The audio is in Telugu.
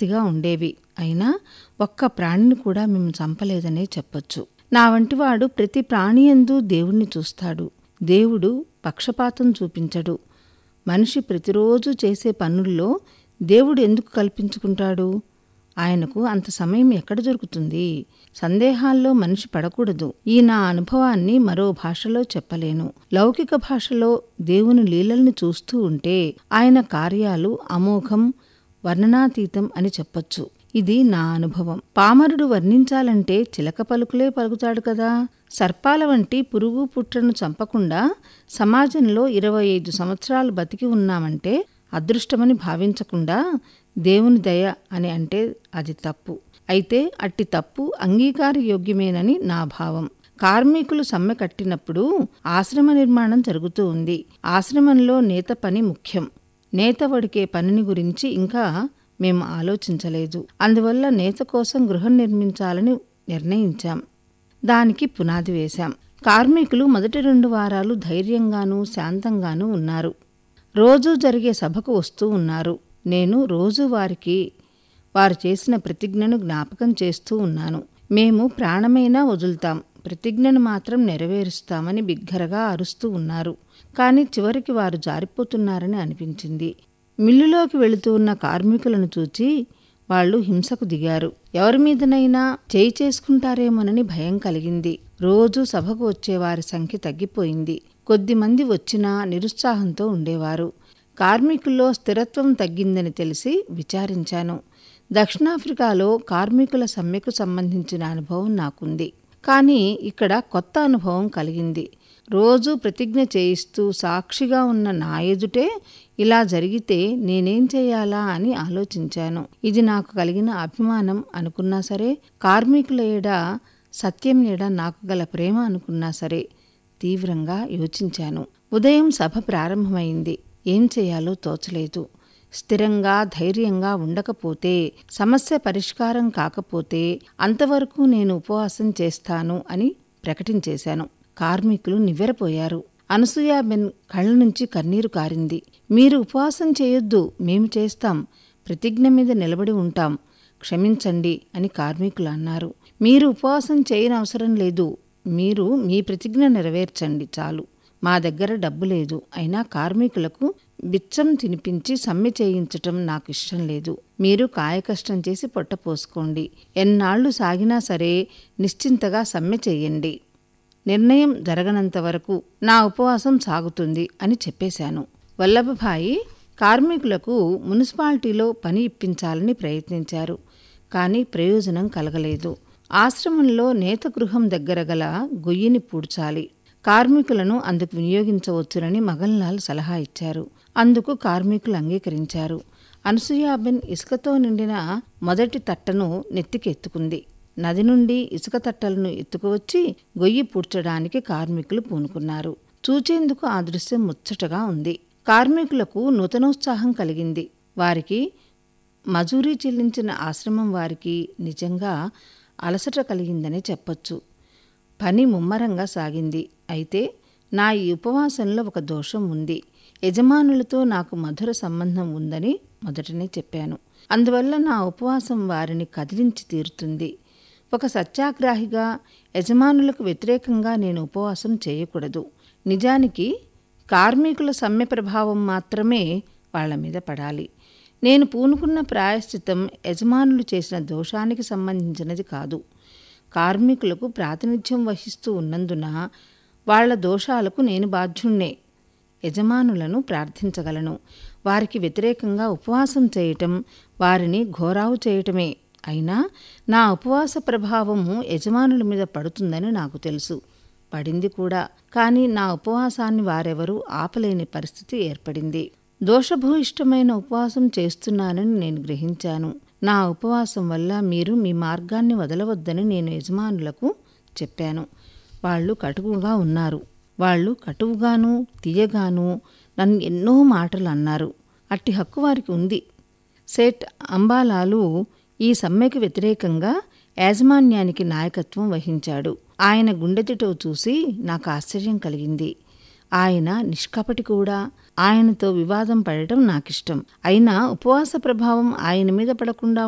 ఆస్తిగా ఉండేవి అయినా ఒక్క ప్రాణిని కూడా మేము చంపలేదనే చెప్పొచ్చు నా వంటివాడు ప్రతి ప్రాణి యందు దేవుణ్ణి చూస్తాడు దేవుడు పక్షపాతం చూపించడు మనిషి ప్రతిరోజు చేసే పనుల్లో దేవుడు ఎందుకు కల్పించుకుంటాడు ఆయనకు అంత సమయం ఎక్కడ దొరుకుతుంది సందేహాల్లో మనిషి పడకూడదు ఈ నా అనుభవాన్ని మరో భాషలో చెప్పలేను లౌకిక భాషలో దేవుని లీలల్ని చూస్తూ ఉంటే ఆయన కార్యాలు అమోఘం వర్ణనాతీతం అని చెప్పొచ్చు ఇది నా అనుభవం పామరుడు వర్ణించాలంటే చిలక పలుకులే పలుకుతాడు కదా సర్పాల వంటి పురుగు పుట్రను చంపకుండా సమాజంలో ఇరవై ఐదు సంవత్సరాలు బతికి ఉన్నామంటే అదృష్టమని భావించకుండా దేవుని దయ అని అంటే అది తప్పు అయితే అట్టి తప్పు అంగీకారయోగ్యమేనని నా భావం కార్మికులు సమ్మె కట్టినప్పుడు ఆశ్రమ నిర్మాణం జరుగుతూ ఉంది ఆశ్రమంలో నేత పని ముఖ్యం నేత వడికే పనిని గురించి ఇంకా మేము ఆలోచించలేదు అందువల్ల నేత కోసం గృహం నిర్మించాలని నిర్ణయించాం దానికి పునాది వేశాం కార్మికులు మొదటి రెండు వారాలు ధైర్యంగానూ శాంతంగానూ ఉన్నారు రోజూ జరిగే సభకు వస్తూ ఉన్నారు నేను రోజు వారికి వారు చేసిన ప్రతిజ్ఞను జ్ఞాపకం చేస్తూ ఉన్నాను మేము ప్రాణమైనా వదులుతాం ప్రతిజ్ఞను మాత్రం నెరవేరుస్తామని బిగ్గరగా అరుస్తూ ఉన్నారు కానీ చివరికి వారు జారిపోతున్నారని అనిపించింది మిల్లులోకి వెళుతూ ఉన్న కార్మికులను చూచి వాళ్ళు హింసకు దిగారు ఎవరి మీదనైనా చేయి చేసుకుంటారేమోనని భయం కలిగింది రోజు సభకు వచ్చే వారి సంఖ్య తగ్గిపోయింది కొద్దిమంది వచ్చినా నిరుత్సాహంతో ఉండేవారు కార్మికుల్లో స్థిరత్వం తగ్గిందని తెలిసి విచారించాను దక్షిణాఫ్రికాలో కార్మికుల సమ్మెకు సంబంధించిన అనుభవం నాకుంది కానీ ఇక్కడ కొత్త అనుభవం కలిగింది రోజు ప్రతిజ్ఞ చేయిస్తూ సాక్షిగా ఉన్న నా ఎదుటే ఇలా జరిగితే నేనేం చేయాలా అని ఆలోచించాను ఇది నాకు కలిగిన అభిమానం అనుకున్నా సరే కార్మికుల ఏడ సత్యం ఏడ నాకు గల ప్రేమ అనుకున్నా సరే తీవ్రంగా యోచించాను ఉదయం సభ ప్రారంభమైంది ఏం చేయాలో తోచలేదు స్థిరంగా ధైర్యంగా ఉండకపోతే సమస్య పరిష్కారం కాకపోతే అంతవరకు నేను ఉపవాసం చేస్తాను అని ప్రకటించేశాను కార్మికులు నివ్వెరపోయారు అనసూయాబెన్ కళ్ళ నుంచి కన్నీరు కారింది మీరు ఉపవాసం చేయొద్దు మేము చేస్తాం ప్రతిజ్ఞ మీద నిలబడి ఉంటాం క్షమించండి అని కార్మికులు అన్నారు మీరు ఉపవాసం చేయనవసరం లేదు మీరు మీ ప్రతిజ్ఞ నెరవేర్చండి చాలు మా దగ్గర డబ్బు లేదు అయినా కార్మికులకు బిచ్చం తినిపించి సమ్మె చేయించటం నాకు ఇష్టం లేదు మీరు కాయకష్టం చేసి పొట్ట పోసుకోండి ఎన్నాళ్లు సాగినా సరే నిశ్చింతగా సమ్మె చేయండి నిర్ణయం జరగనంత వరకు నా ఉపవాసం సాగుతుంది అని చెప్పేశాను వల్లభభాయి కార్మికులకు మున్సిపాలిటీలో పని ఇప్పించాలని ప్రయత్నించారు కానీ ప్రయోజనం కలగలేదు ఆశ్రమంలో నేత గృహం దగ్గర గల గొయ్యిని పూడ్చాలి కార్మికులను అందుకు వినియోగించవచ్చునని మగన్లాల్ సలహా ఇచ్చారు అందుకు కార్మికులు అంగీకరించారు అనసూయాబెన్ ఇసుకతో నిండిన మొదటి తట్టను నెత్తికెత్తుకుంది నది నుండి ఇసుక తట్టలను ఎత్తుకువచ్చి గొయ్యి పూడ్చడానికి కార్మికులు పూనుకున్నారు చూచేందుకు ఆ దృశ్యం ముచ్చటగా ఉంది కార్మికులకు నూతనోత్సాహం కలిగింది వారికి మజూరీ చెల్లించిన ఆశ్రమం వారికి నిజంగా అలసట కలిగిందనే చెప్పొచ్చు పని ముమ్మరంగా సాగింది అయితే నా ఈ ఉపవాసంలో ఒక దోషం ఉంది యజమానులతో నాకు మధుర సంబంధం ఉందని మొదటనే చెప్పాను అందువల్ల నా ఉపవాసం వారిని కదిలించి తీరుతుంది ఒక సత్యాగ్రాహిగా యజమానులకు వ్యతిరేకంగా నేను ఉపవాసం చేయకూడదు నిజానికి కార్మికుల సమ్మె ప్రభావం మాత్రమే వాళ్ల మీద పడాలి నేను పూనుకున్న ప్రాయశ్చితం యజమానులు చేసిన దోషానికి సంబంధించినది కాదు కార్మికులకు ప్రాతినిధ్యం వహిస్తూ ఉన్నందున వాళ్ల దోషాలకు నేను బాధ్యుణ్ణే యజమానులను ప్రార్థించగలను వారికి వ్యతిరేకంగా ఉపవాసం చేయటం వారిని ఘోరావు చేయటమే అయినా నా ఉపవాస ప్రభావము యజమానుల మీద పడుతుందని నాకు తెలుసు పడింది కూడా కానీ నా ఉపవాసాన్ని వారెవరూ ఆపలేని పరిస్థితి ఏర్పడింది దోషభూయిష్టమైన ఉపవాసం చేస్తున్నానని నేను గ్రహించాను నా ఉపవాసం వల్ల మీరు మీ మార్గాన్ని వదలవద్దని నేను యజమానులకు చెప్పాను వాళ్ళు కటువుగా ఉన్నారు వాళ్ళు కటువుగాను తీయగాను నన్ను ఎన్నో మాటలు అన్నారు అట్టి హక్కు వారికి ఉంది సేట్ అంబాలాలు ఈ సమ్మెకు వ్యతిరేకంగా యాజమాన్యానికి నాయకత్వం వహించాడు ఆయన గుండెతిటో చూసి నాకు ఆశ్చర్యం కలిగింది ఆయన నిష్కపటి కూడా ఆయనతో వివాదం పడటం నాకిష్టం అయినా ఉపవాస ప్రభావం ఆయన మీద పడకుండా